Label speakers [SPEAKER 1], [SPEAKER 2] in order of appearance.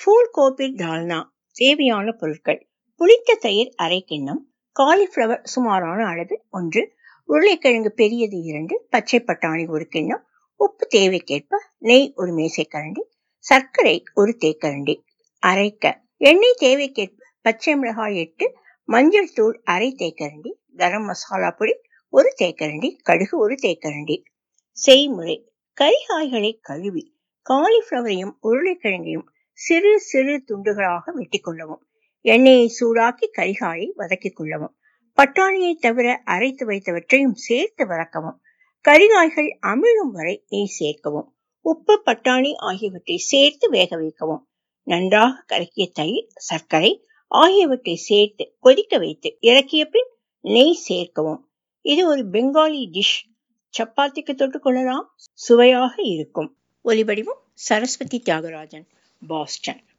[SPEAKER 1] pool Gopi டால்னா தேவையான பொருட்கள் புளித்த தயிர் அரை கிண்ணம் காலிஃப்ளவர் சுமாரான அளவு ஒன்று உருளைக்கிழங்கு பெரியது இரண்டு பச்சை பட்டாணி ஒரு கிண்ணம் உப்பு தேவைக்கேற்ப நெய் ஒரு மேசைக்கரண்டி சர்க்கரை ஒரு தேக்கரண்டி அரைக்க எண்ணெய் தேவைக்கேற்ப பச்சை மிளகாய் எட்டு மஞ்சள் தூள் அரை தேக்கரண்டி கரம் மசாலா பொடி ஒரு தேக்கரண்டி கடுகு ஒரு தேக்கரண்டி செய்முறை கரிகாய்களை கழுவி காலிஃப்ளவரையும் உருளைக்கிழங்கையும் சிறு சிறு துண்டுகளாக வெட்டி கொள்ளவும் எண்ணெயை சூடாக்கி கரிகாயை வதக்கிக் கொள்ளவும் பட்டாணியை தவிர அரைத்து வைத்தவற்றையும் சேர்த்து வதக்கவும் கரிகாய்கள் அமிழும் வரை நெய் சேர்க்கவும் உப்பு பட்டாணி ஆகியவற்றை சேர்த்து வேக வைக்கவும் நன்றாக கலக்கிய தயிர் சர்க்கரை ஆகியவற்றை சேர்த்து கொதிக்க வைத்து இறக்கிய பின் நெய் சேர்க்கவும் இது ஒரு பெங்காலி டிஷ் சப்பாத்திக்கு தொட்டுக்கொள்ளலாம் சுவையாக இருக்கும் ஒலிவடிவம் சரஸ்வதி தியாகராஜன் பாஸ்டன்